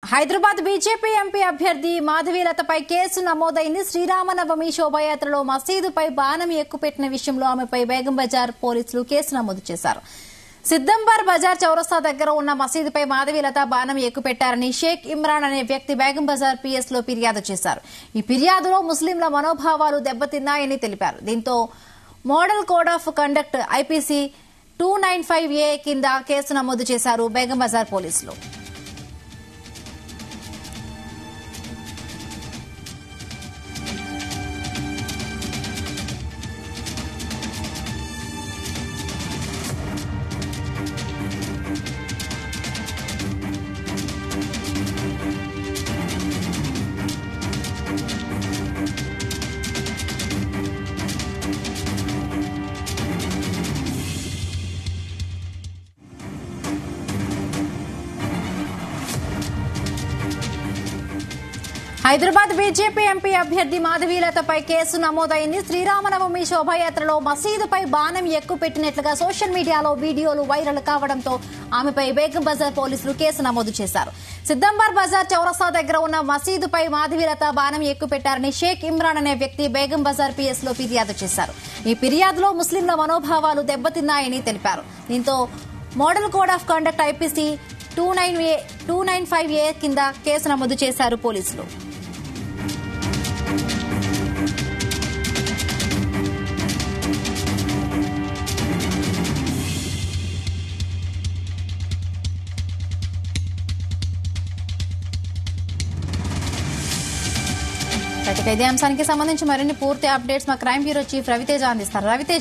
Hyderabad BJP MP అభ్యర్థి మాధవీలతపై case నమోదైంది శ్రీరామనవమి శోభయాత్రలో మసీదుపై బాణం ఎక్కుపెట్టిన విషయంలో ఆమెపై బేగం బజార్ పోలీసులు కేసు నమోదు చేశారు సిద్దంబర్ బజార్ చౌరస్తా దగ్గర ఉన్న మసీదుపై మాధవీలత బాణం ఎక్కుపెట్టారని షేక్ ఇమ్రాన్ అనే వ్యక్తి బేగం బజార్ పీఎస్ లో ఫిర్యాదు చేశారు ఈ ఫిర్యాదులో ముస్లింల మనోభావాలు దెబ్బతిన్నాయని తెలిపారు దీంతో model code of conduct IPC two nine five A కింద కేసు నమోదు చేశారు బేగం బజార్ పోలీసులు హైదరాబాద్ బీజేపీ ఎంపీ అభ్యర్థి మాధవీలతపై కేసు నమోదైంది శ్రీరామనవమి శోభాయాత్రలో మసీదుపై బాణం ఎక్కుపెట్టినట్లుగా సోషల్ మీడియాలో వీడియోలు వైరల్ కావడంతో ఆమెపై బేగం బజార్ పోలీసులు కేసు నమోదు చేశారు సిద్దంబర్ బజార్ చౌరస్తా దగ్గర ఉన్న మసీదుపై మాధవీలత బాణం ఎక్కుపెట్టారని షేక్ ఇమ్రాన్ అనే వ్యక్తి బేగం బజార్ పీఎస్ లో ఫిర్యాదు చేశారు ఈ ఫిర్యాదులో ముస్లింల మనోభావాలు దెబ్బతిన్నాయని తెలిపారు దీంతో model code of conduct IPC two nine A two nine five A కింద కేసు నమోదు చేశారు పోలీసులు ఇక ఇదే అంశానికి సంబంధించి మరిన్ని పూర్తి అప్డేట్స్ మా క్రైమ్ బ్యూరో చీఫ్ రవితేజ అందిస్తారు రవితేజ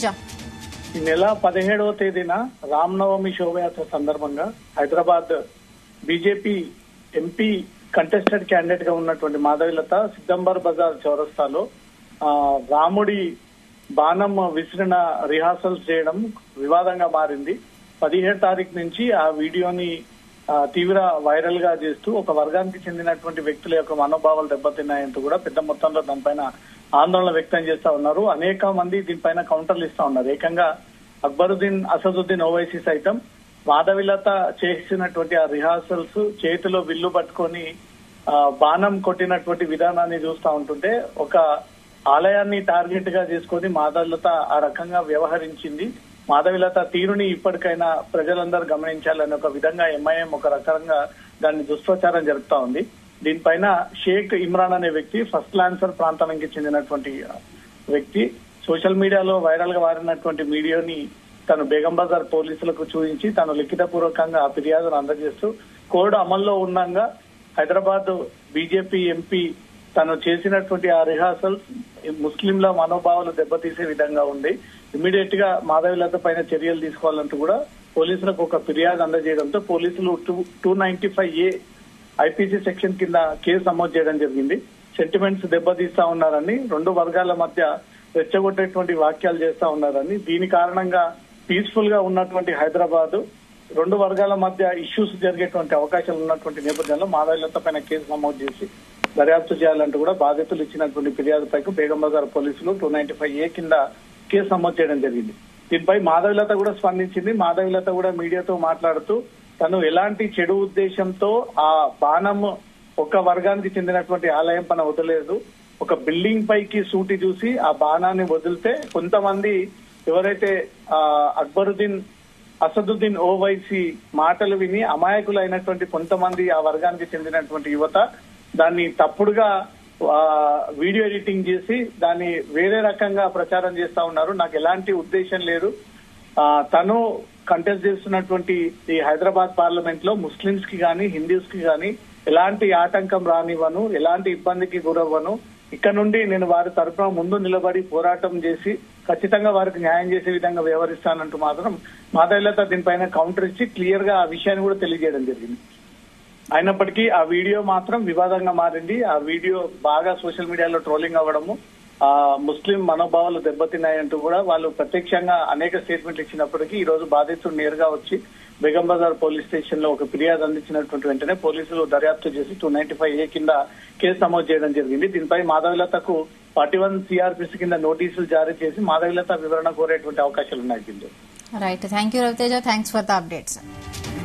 ఈ నెల పదిహేడవ తేదీన రామనవమి శోభయాత్ర సందర్భంగా Hyderabad BJP MP contested candidate గా ఉన్నటువంటి మాధవిలత సిద్దంబర్ బజార్ చౌరస్తాలో ఆ, రాముడి బాణం విసిరిన రిహార్సల్స్ చేయడం వివాదంగా మారింది పదిహేడు తారీఖు నుంచి ఆ వీడియోని ఆ, తీవ్ర వైరల్ గా చేస్తూ ఒక వర్గానికి చెందినటువంటి వ్యక్తుల యొక్క మనోభావాలు దెబ్బతిన్నాయంటూ కూడా పెద్ద మొత్తంలో దానిపైన ఆందోళన వ్యక్తం చేస్తా ఉన్నారు అనేక మంది దీనిపైన కౌంటర్లు ఇస్తా ఉన్నారు ఏకంగా అక్బరుద్దీన్ అసదుద్దీన్ ఓవైసీ సైతం మాధవిలత చేసినటువంటి ఆ రిహార్సల్స్ చేతిలో విల్లు పట్టుకొని ఆ, బాణం కొట్టినటువంటి విధానాన్ని చూస్తా ఉంటుంటే ఒక ఆలయాన్ని టార్గెట్ గా చేసుకొని మాధవిలత ఆ రకంగా వ్యవహరించింది మాధవిలత తీరుని ఇప్పటికైనా ప్రజలందరూ గమనించాలని ఒక విధంగా ఎంఐఎం ఒక రకంగా దాన్ని దుష్ప్రచారం జరుపుతా ఉంది దీనిపైన షేక్ ఇమ్రాన్ అనే వ్యక్తి ఫస్ట్ లాన్సర్ ప్రాంతానికి చెందినటువంటి వ్యక్తి సోషల్ మీడియాలో వైరల్ గా మారినటువంటి వీడియోని తను బేగం బజార్ పోలీసులకు చూపించి తను లిఖిత పూర్వకంగా ఆ ఫిర్యాదును అందజేస్తూ కోడ్ అమల్లో ఉండగా హైదరాబాద్ బీజేపీ ఎంపీ తను చేసినటువంటి ఆ రిహార్సల్స్ ముస్లింల మనోభావాలు దెబ్బతీసే విధంగా ఉంది ఇమీడియట్ గా మాధవిలత పైన చర్యలు తీసుకోవాలంటూ కూడా పోలీసులకు ఒక ఫిర్యాదు అందజేయడంతో పోలీసులు two two ninety five A IPC section కింద కేసు నమోదు చేయడం జరిగింది సెంటిమెంట్స్ దెబ్బతీస్తా ఉన్నారని రెండు వర్గాల మధ్య రెచ్చగొట్టేటువంటి వాక్యాలు చేస్తా ఉన్నారని దీని కారణంగా పీస్ఫుల్ గా ఉన్నటువంటి హైదరాబాద్ రెండు వర్గాల మధ్య ఇష్యూస్ జరిగేటువంటి అవకాశాలు ఉన్నటువంటి నేపథ్యంలో మాధవిలత పైన కేసు నమోదు చేసి దర్యాప్తు చేయాలంటూ కూడా బాధితులు ఇచ్చినటువంటి ఫిర్యాదుపై బేగం బజార్ పోలీసులు టూ నైన్టీ ఫైవ్ ఏ కింద కేసు నమోదు చేయడం జరిగింది దీనిపై మాధవిలత కూడా స్పందించింది మాధవిలత కూడా మీడియాతో మాట్లాడుతూ తను ఎలాంటి చెడు ఉద్దేశంతో ఆ బాణం ఒక వర్గానికి చెందినటువంటి ఆలయం పైన వదలలేదు ఒక బిల్డింగ్ పైకి సూటి చూసి ఆ బాణాన్ని వదిలితే కొంతమంది ఎవరైతే ఆ అక్బరుద్దీన్ అసదుద్దీన్ ఓవైసీ మాటలు విని అమాయకులైనటువంటి కొంతమంది ఆ వర్గానికి చెందినటువంటి యువత దాన్ని తప్పుడుగా ఆ, వీడియో ఎడిటింగ్ చేసి దాన్ని వేరే రకంగా ప్రచారం చేస్తా ఉన్నారు నాకు ఎలాంటి ఉద్దేశం లేదు ఆ, తను కంటెస్ట్ చేస్తున్నటువంటి ఈ హైదరాబాద్ పార్లమెంట్ లో ముస్లింస్ కి గాని హిందూస్ కి గాని ఎలాంటి ఆటంకం రానివ్వను ఎలాంటి ఇబ్బందికి గురవ్వను ఇక్కడ నుండి నేను వారి తరఫున ముందు నిలబడి పోరాటం చేసి ఖచ్చితంగా వారికి న్యాయం చేసే విధంగా వ్యవహరిస్తానంటూ మాత్రం మాధవిలత దీనిపైన కౌంటర్ ఇచ్చి క్లియర్ గా ఆ విషయాన్ని కూడా తెలియజేయడం జరిగింది అయినప్పటికీ ఆ వీడియో మాత్రం వివాదంగా మారింది ఆ వీడియో బాగా సోషల్ మీడియాలో ట్రోలింగ్ అవ్వడము ఆ ముస్లిం మనోభావాలు దెబ్బతిన్నాయంటూ కూడా వాళ్ళు ప్రత్యక్షంగా అనేక స్టేట్మెంట్లు ఇచ్చినప్పటికీ ఈ రోజు బాధితుడు నేరుగా వచ్చి బేగం బజార్ పోలీస్ స్టేషన్ లో ఒక ఫిర్యాదు అందించినటువంటి వెంటనే పోలీసులు దర్యాప్తు చేసి టూ నైన్టీ ఫైవ్ ఏ కింద కేసు నమోదు చేయడం జరిగింది దీనిపై మాధవిలతకు ఫార్టీ వన్ సిఆర్పిసి కింద నోటీసులు జారీ చేసి మాధవిలత వివరణ కోరేటువంటి అవకాశాలు ఉన్నాయి దీంట్లో right thank you Raviteja thanks for the updates